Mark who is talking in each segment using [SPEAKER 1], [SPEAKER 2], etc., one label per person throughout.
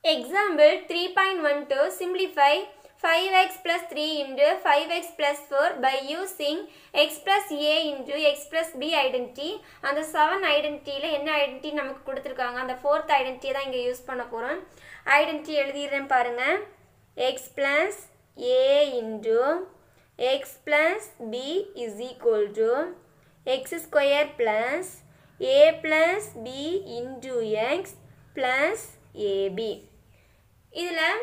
[SPEAKER 1] Example 3.12 simplify 5x plus 3 into 5x plus 4 by using x plus a into x plus b identity அந்த 7 ஐடென்டிட்டியில் என்ன identity நமக்கு கொடுத்துருக்காங்க அந்த fourth ஐடென்டிட்டியை தான் இங்கே யூஸ் பண்ண போகிறோம் ஐடென்டிட்டி எழுதிடுறேன் பாருங்கள் x plus a into x plus b is equal to x square plus a plus b into x plus ab இதில்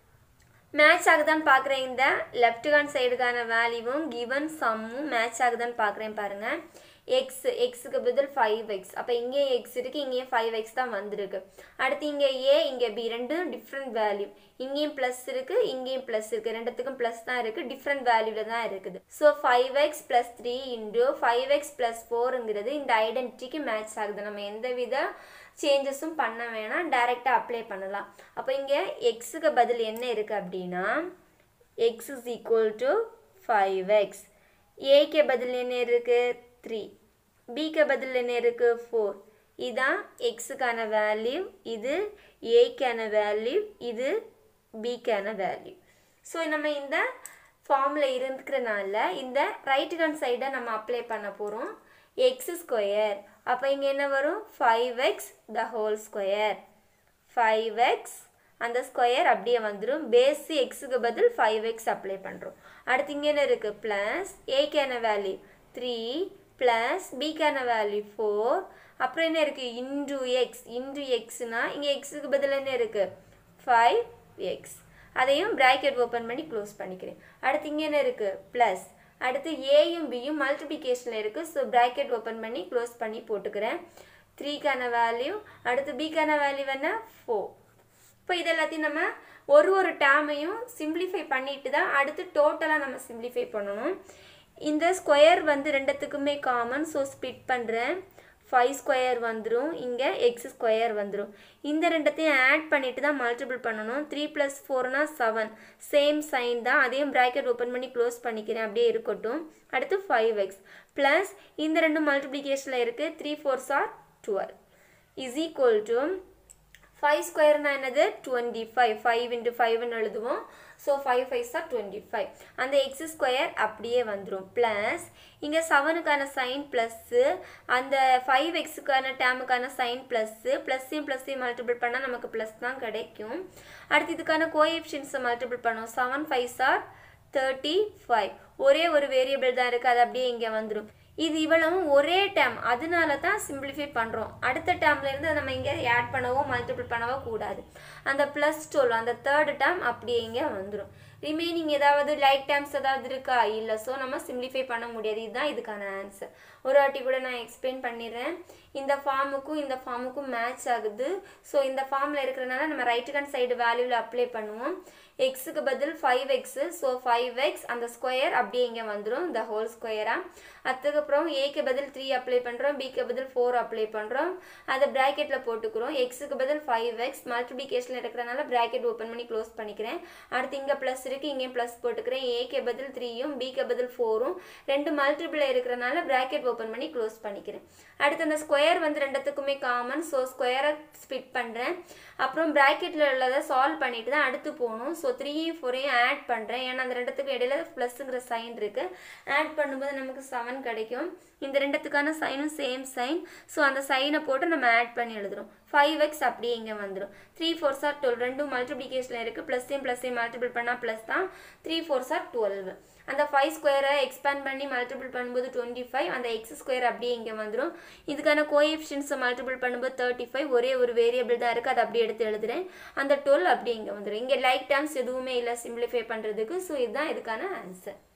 [SPEAKER 1] மேட்ச் ஆகுதான்னு பார்க்குறேன் இந்த லெஃப்ட் ஹேண்ட் சைடுக்கான வேல்யூவும் கிவன் சம்மும் மேட்ச் ஆகுதான்னு பார்க்குறேன் பாருங்கள் எக்ஸ் எக்ஸுக்கு பதில் ஃபைவ் எக்ஸ் அப்போ இங்கேயும் எக்ஸ் இருக்குது இங்கேயும் ஃபைவ் எக்ஸ் தான் வந்திருக்கு அடுத்து இங்கே ஏ இங்கே பி ரெண்டும் டிஃப்ரெண்ட் வேல்யூ இங்கேயும் ப்ளஸ் இருக்குது இங்கேயும் ப்ளஸ் இருக்குது ரெண்டுத்துக்கும் ப்ளஸ் தான் இருக்குது டிஃப்ரெண்ட் வேல்யூவில் தான் இருக்குது so five X plus three into five X plus ஃபோருங்கிறது இந்த ஐடென்டிட்டிக்கு மேட்ச் ஆகுது நம்ம எந்த வித சேஞ்சஸும் பண்ண வேணாம் டைரெக்டாக அப்ளை பண்ணலாம் அப்போ இங்கே எக்ஸுக்கு பதில் என்ன இருக்குது அப்படின்னா X is equal to five X ஏக்கு பதில் என்ன இருக்குது த்ரீ பிக்கு பதில் என்ன இருக்குது ஃபோர் இதுதான் எக்ஸுக்கான வேல்யூ இது ஏக்கான வேல்யூ இது பிக்கான வேல்யூ ஸோ நம்ம இந்த ஃபார்மில் இருக்கிறனால இந்த ரைட் ஹேண்ட் சைடை நம்ம அப்ளை பண்ண போகிறோம் எக்ஸ் ஸ்கொயர் அப்போ இங்கே என்ன வரும் five X the whole square five X அந்த ஸ்கொயர் அப்படியே வந்துடும் பேஸ் எக்ஸுக்கு பதில் ஃபைவ் எக்ஸ் அப்ளை பண்ணுறோம் அடுத்து இங்கே என்ன இருக்குது ப்ளஸ் ஏக்கான வேல்யூ த்ரீ ப்ளஸ் பிக்கான வேல்யூ ஃபோர் அப்புறம் என்ன இருக்குது இன்டு எக்ஸ் இன்டு எக்ஸ்னால் இங்கே எக்ஸுக்கு பதில் என்ன இருக்குது ஃபைவ் எக்ஸ் அதையும் ப்ராக்கெட் ஓப்பன் பண்ணி க்ளோஸ் பண்ணிக்கிறேன் அடுத்து இங்கே என்ன இருக்குது ப்ளஸ் அடுத்து ஏயும் பியும் மல்டிப்ளிகேஷனில் இருக்குது ஸோ ப்ராக்கெட் ஓப்பன் பண்ணி க்ளோஸ் பண்ணி போட்டுக்கிறேன் த்ரீக்கான வேல்யூ அடுத்து பிக்கான வேல்யூ என்ன ஃபோர் இப்போ இது எல்லாத்தையும் நம்ம ஒரு ஒரு டேமையும் சிம்பிளிஃபை பண்ணிட்டு தான் அடுத்து டோட்டலாக நம்ம சிம்பிளிஃபை பண்ணணும் இந்த ஸ்கொயர் வந்து ரெண்டுத்துக்குமே காமன் ஸோ ஸ்பிட் பண்ணுறேன் ஃபைவ் ஸ்கொயர் வந்துடும் இங்கே எக்ஸ் ஸ்கொயர் வந்துடும் இந்த ரெண்டத்தையும் ஆட் பண்ணிட்டு தான் மல்டிபிள் பண்ணணும் த்ரீ ப்ளஸ் ஃபோர்னா செவன் சேம் சைன் தான் அதையும் ப்ராக்கெட் ஓப்பன் பண்ணி க்ளோஸ் பண்ணிக்கிறேன் அப்படியே இருக்கட்டும் அடுத்து ஃபைவ் எக்ஸ் ப்ளஸ் இந்த ரெண்டு மல்டிப்ளிகேஷனில் இருக்குது three fours are twelve is equal to five ஸ்கொயர்னா என்னது டுவெண்ட்டி ஃபைவ் ஃபைவ் இன்ட்டு ஃபைவ்னு எழுதுவோம் so five fives are twenty five அந்த எக்ஸ் ஸ்கொயர் அப்படியே வந்துடும் ப்ளஸ் இங்கே செவனுக்கான சைன் ப்ளஸ்ஸு அந்த ஃபைவ் எக்ஸுக்கான டேமுக்கான சைன் ப்ளஸ்ஸு ப்ளஸ்ஸையும் ப்ளஸ்ஸையும் மல்டிபிள் பண்ணால் நமக்கு ப்ளஸ் தான் கிடைக்கும் அடுத்து இதுக்கான கோஎப்ஷன்ஸை மல்டிபிள் பண்ணுவோம் seven fives are thirty five ஒரே ஒரு வேரியபிள் தான் இருக்குது அது அப்படியே இங்கே வந்துடும் இது இவ்வளவும் ஒரே டேம் அதனால தான் சிம்பிளிஃபை பண்ணுறோம் அடுத்த டேம்லேருந்து நம்ம இங்கே ஆட் பண்ணவோ மல்டிபிள் பண்ணவோ கூடாது அந்த ப்ளஸ் டுவெல் அந்த தேர்டு டேம் அப்படியே இங்கே வந்துடும் ரிமைனிங் ஏதாவது லைக் டேம்ஸ் ஏதாவது இருக்கா இல்லை ஸோ நம்ம சிம்பிளிஃபை பண்ண முடியாது இதுதான் இதுக்கான ஆன்சர் ஒரு வாட்டி கூட நான் எக்ஸ்பிளைன் பண்ணிடுறேன் இந்த ஃபார்முக்கும் இந்த ஃபார்முக்கும் மேட்ச் ஆகுது ஸோ இந்த ஃபார்மில் இருக்கிறனால நம்ம ரைட் ஹேண்ட் சைடு வேல்யூவில் அப்ளை பண்ணுவோம் எக்ஸுக்கு பதில் five X so five X அந்த ஸ்கொயர் அப்படியே இங்கே வந்துடும் இந்த ஹோல் ஸ்கொயராக அதுக்கப்புறம் ஏக்கு பதில் த்ரீ அப்ளை பண்ணுறோம் பிக்கு பதில் ஃபோர் அப்ளை பண்ணுறோம் அதை ப்ராக்கெட்டில் போட்டுக்கிறோம் எக்ஸுக்கு பதில் ஃபைவ் எக்ஸ் மல்டிபிகேஷனில் இருக்கிறனால ப்ராக்கெட் ஓப்பன் பண்ணி க்ளோஸ் பண்ணிக்கிறேன் அடுத்து இங்கே ப்ளஸ் இருக்குது இங்கேயும் ப்ளஸ் போட்டுக்கிறேன் ஏக்கு பதில் த்ரீயும் பிக்கு பதில் ஃபோரும் ரெண்டு மல்டிபிள் இருக்கிறனால ப்ராக்கெட் ஓப்பன் பண்ணி க்ளோஸ் பண்ணிக்கிறேன் அடுத்து அந்த ஸ்கொயர் வந்து ரெண்டுத்துக்குமே காமன் ஸோ ஸ்கொயரை ஸ்பிட் பண்ணுறேன் அப்புறம் ப்ராக்கெட்டில் உள்ளதை சால்வ் பண்ணிட்டு தான் அடுத்து போகணும் ஸோ த்ரீயும் ஃபோரையும் ஆட் பண்ணுறேன் ஏன்னா அந்த ரெண்டுத்துக்கும் இடையில ப்ளஸ்ங்கிற சைன் இருக்குது ஆட் பண்ணும்போது நமக்கு செவன் கிடைக்கும் இந்த ரெண்டுத்துக்கான சைனும் சேம் சைன் ஸோ அந்த சைனை போட்டு நம்ம ஆட் பண்ணி எழுதுறோம் ஃபைவ் எக்ஸ் அப்படியே இங்கே வந்துடும் த்ரீ ஃபோர் சார் டுவெல் ரெண்டும் மல்டிப்ளிகேஷனில் இருக்குது ப்ளஸ்ஸையும் ப்ளஸ்ஸையும் மல்டிபிள் பண்ணால் ப்ளஸ் தான் த்ரீ ஃபோர் சார் டுவெல் அந்த ஃபைவ் ஸ்கொயரை எக்ஸ்பேண்ட் பண்ணி மல்டிபிள் பண்ணும்போது டுவெண்ட்டி ஃபைவ் அந்த எக்ஸ் ஸ்கொயர் அப்படியே இங்கே வந்துடும் இதுக்கான கோஎஃபிஷியன்ஸை மல்டிபிள் பண்ணும்போது தேர்ட்டி ஃபைவ் ஒரே ஒரு வேரியபிள் தான் இருக்குது அதை அப்படியே எடுத்து எழுதுறேன் அந்த டுவெல் அப்படியே இங்கே வந்துடும் இங்கே லைக் டேர்ம்ஸ் எதுவுமே இல்லை சிம்பிளிஃபை பண்ணுறதுக்கு ஸோ இதுதான் இதுக்கான ஆன்சர்